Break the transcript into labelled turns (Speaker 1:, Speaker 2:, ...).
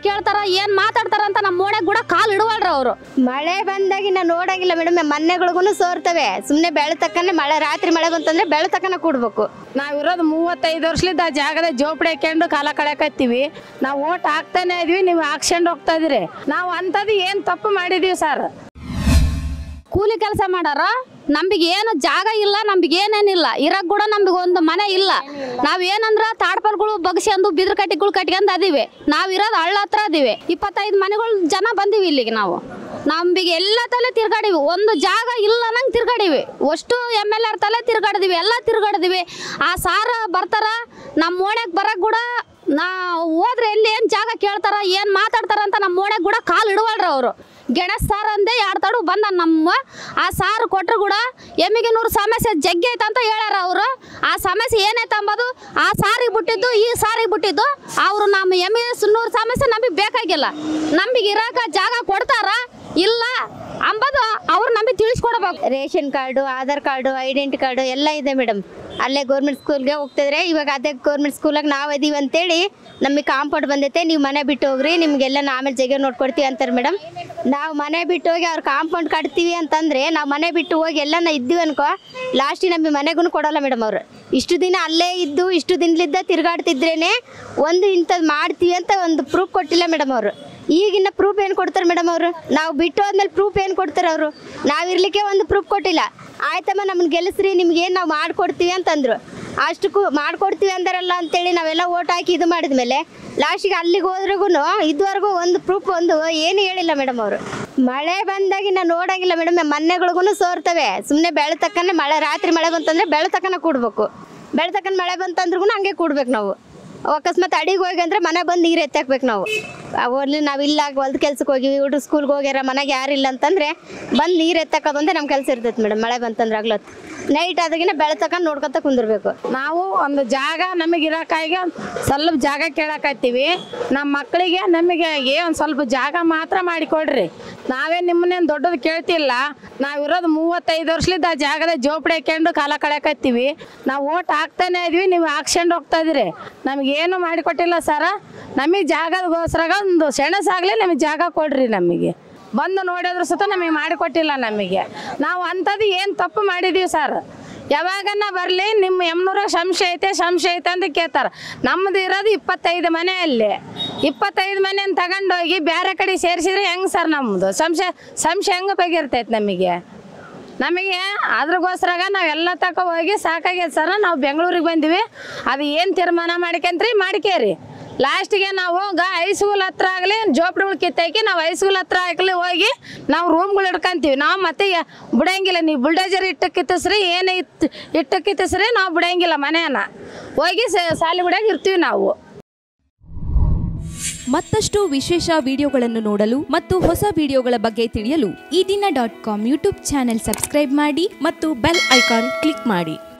Speaker 1: ಕೇಳ್ತಾರ ಏನ್ ಮಾತಾಡ್ತಾರ ಅಂತ ನಮ್ಮ ಓಣೆ ಕೂಡ ಕಾಲ್ ಇಡುವಲ್ರ ಅವರು
Speaker 2: ಮಳೆ ಬಂದಾಗಿನ ನೋಡಂಗಿಲ್ಲ ಮೇಡಮ್ ಮನೆಗಳಿಗೂ ಸೋರ್ತವೆ ಸುಮ್ಮನೆ ಬೆಳತಕ್ಕನೆ ಮಳೆ ರಾತ್ರಿ ಮಳೆ ಬಂತಂದ್ರೆ ಬೆಳತಕ್ಕನ ಕೂಡ್ಬೇಕು
Speaker 3: ನಾವಿರೋದು ಮೂವತ್ತೈದು ವರ್ಷಲಿದ್ದ ಆ ಜಾಗದ ಜೋಪಡಿ ಹಾಕೊಂಡು ಕಾಲ ಕಳೆಕತ್ತೀವಿ ನಾವು ಓಟ್ ಹಾಕ್ತಾನೆ ಇದೀವಿ ನೀವು ಹಾಕ್ಸ್ಕೊಂಡು ಹೋಗ್ತಾ ಇದೀರಿ ನಾವು ಅಂಥದ್ದು ಏನು ತಪ್ಪು ಮಾಡಿದೀವಿ ಸರ್
Speaker 1: ಕೂಲಿ ಕೆಲಸ ಮಾಡಾರ ನಮಗೆ ಏನು ಜಾಗ ಇಲ್ಲ ನಮ್ಗೆ ಏನೇನಿಲ್ಲ ಇರಕ್ ಕೂಡ ನಮ್ಗೆ ಒಂದು ಮನೆ ಇಲ್ಲ ನಾವ್ ಏನಂದ್ರ ತಾಡ್ಪಲ್ಗಳು ಬಗ್ಸ್ಕೊಂಡು ಬಿದ್ರ ಕಟ್ಟಿಗಳು ಕಟ್ಕೊಂಡ್ ಅದೀವಿ ನಾವ್ ಇರೋದು ಹಳ್ಳ ಹತ್ರ ಅದೀವಿ ಇಪ್ಪತ್ತೈದು ಮನೆಗಳು ಜನ ಬಂದಿವಿ ಇಲ್ಲಿಗೆ ನಾವು ನಮ್ಗೆ ಎಲ್ಲ ತಲೆ ತಿರ್ಗಾಡಿವಿ ಒಂದು ಜಾಗ ಇಲ್ಲ ನಂಗೆ ತಿರ್ಗಾಡಿವಿ ಅಷ್ಟು ಎಮ್ ಎಲ್ ಆರ್ ತಲೆ ತಿರ್ಗಾಡಿದಿವಿ ಎಲ್ಲ ತಿರ್ಗಾಡಿದಿವಿ ಆ ಸಾರ ಬರ್ತಾರ ನಮ್ಮ ಓಣ್ಯಾಗ ಬರಕ್ ಕೂಡ ನಾ ಹೋದ್ರೆ ಎಲ್ಲಿ ಏನು ಜಾಗ ಕೇಳ್ತಾರ ಏನು ಮಾತಾಡ್ತಾರ ಅಂತ ನಮ್ಮ ಓಣ್ಯಾಗ ಕೂಡ ಕಾಲು ಇಡುವಲ್ರ ಅವರು ಗೆಣಸ್ ಸಾರ್ ಅಂದೆ ಎರಡು ತಡು ಬಂದ ನಮ್ಮ ಆ ಸಾರು ಕೊಟ್ರು ಕೂಡ ಎಮ್ಮಿಗೆ ನೂರು ಸಮಸ್ಯೆ ಜಗ್ಗಿ ಐತೆ ಅಂತ ಹೇಳ್ಯಾರ ಅವರು ಆ ಸಮಸ್ಯೆ ಏನೈತೆ ಅಂಬೋದು ಆ ಸಾರಿಗೆ ಬಿಟ್ಟಿದ್ದು ಈ ಸಾರಿಗೆ ಬಿಟ್ಟಿದ್ದು ಅವರು ನಮ್ಮ ಎಮ್ಮೆ ನೂರು ಸಮಸ್ಯೆ ನಮಗೆ ಬೇಕಾಗಿಲ್ಲ ನಮಗೆ ಇರಾಕ ಜಾಗ ಕೊಡ್ತಾರ ಇಲ್ಲ ಅಂಬದು ಅವ್ರು ನಮಗೆ ತಿಳಿಸ್ಕೊಡ್ಬೇಕು
Speaker 2: ration card Aadhaar card identity card ಎಲ್ಲ ಇದೆ ಮೇಡಮ್ ಅಲ್ಲೇ ಗೌರ್ಮೆಂಟ್ ಸ್ಕೂಲ್ಗೆ ಹೋಗ್ತಿದ್ರೆ ಇವಾಗ ಅದೇ ಗೌರ್ಮೆಂಟ್ ಸ್ಕೂಲಾಗ ನಾವು ಅದೀವಿ ಅಂತೇಳಿ ನಮಗೆ ಕಾಂಪೌಂಡ್ ಬಂದೈತೆ ನೀವು ಮನೆ ಬಿಟ್ಟು ಹೋಗ್ರಿ ನಿಮಗೆಲ್ಲ ಆಮೇಲೆ ಜಗ ನೋಡ್ಕೊಡ್ತೀವಿ ಅಂತಾರೆ ಮೇಡಮ್ ನಾವು ಮನೆ ಬಿಟ್ಟು ಹೋಗಿ ಅವ್ರು ಕಾಂಪೌಂಡ್ ಕಟ್ತೀವಿ ಅಂತಂದ್ರೆ ನಾವು ಮನೆ ಬಿಟ್ಟು ಹೋಗಿ ಎಲ್ಲ ನಾ ಇದ್ದೀವಿ ಅನ್ಕೋ ಲಾಸ್ಟಿಗೆ ನಮಗೆ ಮನೆಗೂ ಕೊಡಲ್ಲ ಮೇಡಮ್ ಅವರು ಇಷ್ಟು ದಿನ ಅಲ್ಲೇ ಇದ್ದು ಇಷ್ಟು ದಿನಲಿದ್ದ ತಿರ್ಗಾಡ್ತಿದ್ರೇನೆ ಒಂದು ಇಂಥದ್ದು ಮಾಡ್ತೀವಿ ಅಂತ ಒಂದು ಪ್ರೂಫ್ ಕೊಟ್ಟಿಲ್ಲ ಮೇಡಮ್ ಅವರು ಈಗಿನ ಪ್ರೂಫ್ ಏನು ಕೊಡ್ತಾರೆ ಮೇಡಮ್ ಅವರು ನಾವು ಬಿಟ್ಟು ಹೋದ್ಮೇಲೆ ಪ್ರೂಫ್ ಏನು ಕೊಡ್ತಾರೆ ಅವರು ನಾವಿರ್ಲಿಕ್ಕೆ ಒಂದು ಪ್ರೂಫ್ ಕೊಟ್ಟಿಲ್ಲ ಆಯ್ತಮ್ಮ ನಮ್ಮನ್ನ ಗೆಲ್ಲಿಸ್ರಿ ನಿಮ್ಗೆ ಏನು ನಾವು ಮಾಡ್ಕೊಡ್ತೀವಿ ಅಂತಂದ್ರು ಅಷ್ಟಕ್ಕೂ ಮಾಡ್ಕೊಡ್ತೀವಿ ಅಂದಾರಲ್ಲ ಅಂತೇಳಿ ನಾವೆಲ್ಲ ಓಟ್ ಹಾಕಿ ಇದು ಮಾಡಿದ್ಮೇಲೆ ಲಾಸ್ಟಿಗೆ ಅಲ್ಲಿಗೆ ಹೋದ್ರಿಗೂ ಇದುವರೆಗೂ ಒಂದು ಪ್ರೂಫ್ ಒಂದು ಏನು ಹೇಳಿಲ್ಲ ಮೇಡಮ್ ಅವರು ಮಳೆ ಬಂದಾಗಿನ ನೋಡಂಗಿಲ್ಲ ಮೇಡಮ್ ಮನೆಗಳಿಗೂ ಸೋರ್ತವೆ ಸುಮ್ಮನೆ ಬೆಳತಕ್ಕನೆ ಮಳೆ ರಾತ್ರಿ ಮಳೆ ಬಂತಂದ್ರೆ ಬೆಳತಕ್ಕನ ಕೂಡ್ಬೇಕು ಬೆಳತಕ್ಕನ ಮಳೆ ಬಂತಂದ್ರೂ ಹಂಗೆ ಕೂಡ್ಬೇಕು ನಾವು ಅಕಸ್ಮಾತ್ ಅಡಿಗೆ ಹೋಗಿ ಅಂದ್ರೆ ಮನೆ ಬಂದು ನೀರು ಎತ್ತಾಕ್ಬೇಕು ನಾವು ಅವಲ್ಲಿ ನಾವು ಇಲ್ಲ ಹೊಲ್ದ ಕೆಲ್ಸಕ್ಕೆ ಹೋಗಿವಿ ಹುಡುಗ ಸ್ಕೂಲ್ಗೆ ಹೋಗ್ಯಾರ ಮನೆಗೆ ಯಾರಿಲ್ಲ ಅಂತಂದ್ರೆ ಬಂದು ನೀರು ಎತ್ತಕೋದಂತೆ ನಮ್ಮ ಕೆಲಸ ಇರ್ತೈತೆ ಮೇಡಮ್ ಮಳೆ ಬಂತಂದ್ರೆ ಆಗ್ಲತ್ತು ನೈಟ್ ಆದಾಗಿನ ಬೆಳತಕ್ಕ ನೋಡ್ಕೊತ ಕುಂದಿರ್ಬೇಕು
Speaker 3: ನಾವು ಒಂದು ಜಾಗ ನಮಗೆ ಇರೋಕ್ಕಾಗಿ ಸ್ವಲ್ಪ ಜಾಗ ಕೇಳಕತ್ತೀವಿ ನಮ್ಮ ಮಕ್ಕಳಿಗೆ ನಮಗೆ ಏ ಒಂದು ಸ್ವಲ್ಪ ಜಾಗ ಮಾತ್ರ ಮಾಡಿಕೊಡ್ರಿ ನಾವೇ ನಿಮ್ಮನ್ನೇನು ದೊಡ್ಡದು ಕೇಳ್ತಿಲ್ಲ ನಾವಿರೋದು ಮೂವತ್ತೈದು ವರ್ಷಲಿದ್ದ ಆ ಜಾಗದ ಜೋಪಡಿ ಹಾಕೊಂಡು ಕಾಲ ಕಳೆಕತ್ತೀವಿ ನಾವು ಓಟ್ ಹಾಕ್ತಾನೆ ಇದೀವಿ ನೀವು ಹಾಕ್ಸ್ಕೊಂಡು ಹೋಗ್ತಾ ಇದೀರಿ ನಮಗೇನು ಮಾಡಿಕೊಟ್ಟಿಲ್ಲ ಸರ ನಮಗೆ ಜಾಗದಗೋಸ್ಕರ ಒಂದು ಸೆಣಸಾಗಲಿ ನಮಗೆ ಜಾಗ ಕೊಡ್ರಿ ನಮಗೆ ಬಂದು ನೋಡಿದ್ರು ಸುತ್ತ ನಮಗೆ ಮಾಡಿಕೊಟ್ಟಿಲ್ಲ ನಮಗೆ ನಾವು ಅಂಥದ್ದು ಏನು ತಪ್ಪು ಮಾಡಿದೀವಿ ಸರ್ ಯಾವಾಗನ್ನ ಬರಲಿ ನಿಮ್ಮ ಎಮ್ನೂರ ಸಂಶಯ ಐತೆ ಸಂಶಯ ಐತೆ ಅಂತ ಕೇಳ್ತಾರೆ ನಮ್ಮದು ಇರೋದು ಇಪ್ಪತ್ತೈದು ಮನೆ ಅಲ್ಲಿ ಇಪ್ಪತ್ತೈದು ಮನೆಯನ್ನು ತಗೊಂಡೋಗಿ ಬೇರೆ ಕಡೆ ಸೇರಿಸಿದ್ರೆ ಹೆಂಗೆ ಸರ್ ನಮ್ಮದು ಸಂಶಯ ಸಂಶಯ ಹೆಂಗೆ ಬಗೆರ್ತೈತೆ ನಮಗೆ ನಮಗೆ ಅದ್ರಗೋಸ್ಕರ ನಾವೆಲ್ಲ ತಕ ಹೋಗಿ ಸಾಕಾಗೈತೆ ಸರ್ ನಾವು ಬೆಂಗಳೂರಿಗೆ ಬಂದಿವಿ ಅದು ಏನು ತೀರ್ಮಾನ ಮಾಡ್ಕೊಂತ್ರಿ ಮಾಡ್ಕೇರಿ ಲಾಸ್ಟಿಗೆ ನಾವು ಗ ಹೈಸ್ಕೂಲ್ ಹತ್ರ ಆಗಲಿ ಜೋಪಡಿಗಳು ಕಿತ್ತಾಕಿ ನಾವು ಹೈಸ್ಕೂಲ್ ಹತ್ರ ಆಗಲಿ ಹೋಗಿ ನಾವು ರೂಮ್ಗಳು ಇಟ್ಕೊಂತೀವಿ ನಾವು ಮತ್ತೆ ಯ- ಬಿಡಂಗಿಲ್ಲ ನೀವು ಬುಲ್ಡೇಜರ್ ಇಟ್ಟು ಕಿತ್ತಿಸ್ರಿ ಏನು ಇತ್ತು ಇಟ್ಟು ಕಿತ್ತಿಸ್ರಿ ನಾವು ಬಿಡಂಗಿಲ್ಲ ಮನೆಯನ್ನ ಹೋಗಿ ಸಾಲಿಗುಡಿಯಾಗ ಇರ್ತೀವಿ ನಾವು
Speaker 4: ಮತ್ತಷ್ಟು ವಿಶೇಷ ವಿಡಿಯೋಗಳನ್ನು ನೋಡಲು ಮತ್ತು ಹೊಸ ವಿಡಿಯೋಗಳ ಬಗ್ಗೆ ತಿಳಿಯಲು
Speaker 5: Ee Dina dot com YouTube channel subscribe ಮಾಡಿ
Speaker 4: ಮತ್ತು ಬೆಲ್ ಐಕಾನ್ ಕ್ಲಿಕ್ ಮಾಡಿ